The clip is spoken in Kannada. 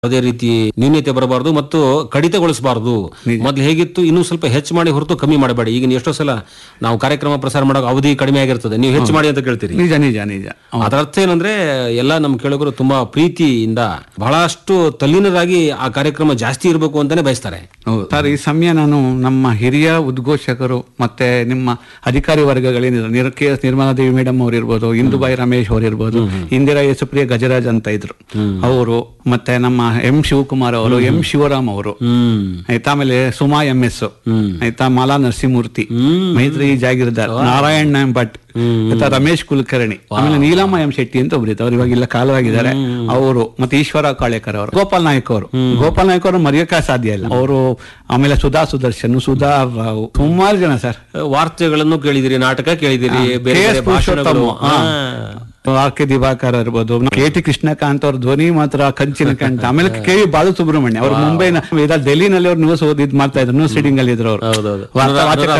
ಯಾವುದೇ ರೀತಿ ನ್ಯೂನ್ಯತೆ ಬರಬಾರದು ಮತ್ತು ಕಡಿತಗೊಳಿಸಬಾರದು ಮೊದ್ಲು ಹೇಗಿತ್ತು ಇನ್ನೂ ಸ್ವಲ್ಪ ಹೆಚ್ಚು ಮಾಡಿ ಹೊರತು ಕಮ್ಮಿ ಮಾಡಬೇಡಿ ಈಗ ಎಷ್ಟೋ ಸಲ ನಾವು ಕಾರ್ಯಕ್ರಮ ಪ್ರಸಾರ ಮಾಡೋ ಅವಧಿ ಕಡಿಮೆ ಆಗಿರ್ತದೆ ನೀವು ಹೆಚ್ಚು ಮಾಡಿ ಅಂತ ಕೇಳ್ತೀರಿ ನಿಜ ನಿಜ ನಿಜ ಅದರ ಅರ್ಥ ಏನಂದ್ರೆ ಎಲ್ಲ ನಮ್ಮ ಕೇಳುಗರು ತುಂಬಾ ಪ್ರೀತಿಯಿಂದ ಬಹಳಷ್ಟು ತಲ್ಲೀನರಾಗಿ ಆ ಕಾರ್ಯಕ್ರಮ ಜಾಸ್ತಿ ಇರಬೇಕು ಅಂತಾನೆ ಬಯಸ್ತಾರೆ ಹೌದು ಸರ್ ಈ ಸಮಯ ನಾನು ನಮ್ಮ ಹಿರಿಯ ಉದ್ಘೋಷಕರು ಮತ್ತೆ ನಿಮ್ಮ ಅಧಿಕಾರಿ ವರ್ಗಗಳೇನಿದ್ರು ನಿರ್ ಕೆ ಎಸ್ ನಿರ್ಮಲಾದೇವಿ ಮೇಡಮ್ ಅವ್ರು ಇರ್ಬೋದು ಇಂದುಬಾಯಿ ರಮೇಶ್ ಅವ್ರು ಇರ್ಬೋದು ಇಂದಿರಾ ಯೇಸುಪ್ರಿಯ ಗಜರಾಜ್ ಅಂತ ಇದ್ರು ಅವರು ಮತ್ತೆ ನಮ್ಮ ಎಂ ಶಿವಕುಮಾರ್ ಅವರು ಎಂ ಶಿವರಾಮ್ ಅವರು ಹ್ಮ್ ಆಯ್ತಾ ಆಮೇಲೆ ಸುಮಾ ಎಂ ಎಸ್ ಆಯ್ತಾ ಮಾಲಾ ನರಸಿಂಹಮೂರ್ತಿ ಮೈತ್ರಿ ಜಾಗೀರ್ದಾರ್ ನಾರಾಯಣ್ ಭಟ್ ಆಯ್ತಾ ರಮೇಶ್ ಕುಲಕರ್ಣಿ ಆಮೇಲೆ ನೀಲಮ್ಮ ಎಂ ಶೆಟ್ಟಿ ಅಂತ ಒಬ್ರು ಇತ್ತು ಅವ್ರು ಇವಾಗ ಇಲ್ಲ ಕಾಲವಾಗಿದ್ದಾರೆ ಅವರು ಮತ್ತೆ ಈಶ್ವರ ಕಾಳೇಕರ್ ಅವರು ಗೋಪಾಲ್ ನಾಯಕ್ ಅವರು ಗೋಪಾಲ್ ನಾಯಕ್ ಅವರು ಮರೆಯೋಕೆ ಸಾಧ್ಯ ಇಲ್ಲ ಅವರು ಆಮೇಲೆ ಸುಧಾ ಸುದರ್ಶನ್ ಸುಧಾ ರಾವ್ ಸುಮಾರು ಜನ ಸರ್ ವಾರ್ತೆಗಳನ್ನು ಕೇಳಿದಿರಿ ನಾಟಕ ಕೇಳಿದಿರಿ ಬೇರೆ ಬೇರೆ ಭಾಷಣಗಳು ಹಾ. ಆರ್ ಕೆ ದಿವಾಕರ್ ಇರ್ಬೋದು ಕೆ ಟಿ ಕೃಷ್ಣಕಾಂತ್ ಅವ್ರ ಧ್ವನಿ ಮಾತ್ರ ಕಂಚಿನ ಕಂಠ ಆಮೇಲೆ ಕೆ ವಿ ಬಾಲು ಸುಬ್ರಹ್ಮಣ್ಯ ಅವ್ರು ಮುಂಬೈನ ಡೆಲ್ಲಿನಲ್ಲಿ ಅವ್ರು ನ್ಯೂಸ್ ಓದಿದ್ ಮಾಡ್ತಾ ಇದ್ರು ನ್ಯೂಸ್ ರೀಡಿಂಗ್ ಅಲ್ಲಿ ಇದ್ರು ಅವರು ಹೌದೌದು ವಾರ್ತಾ- ವಾಚಕ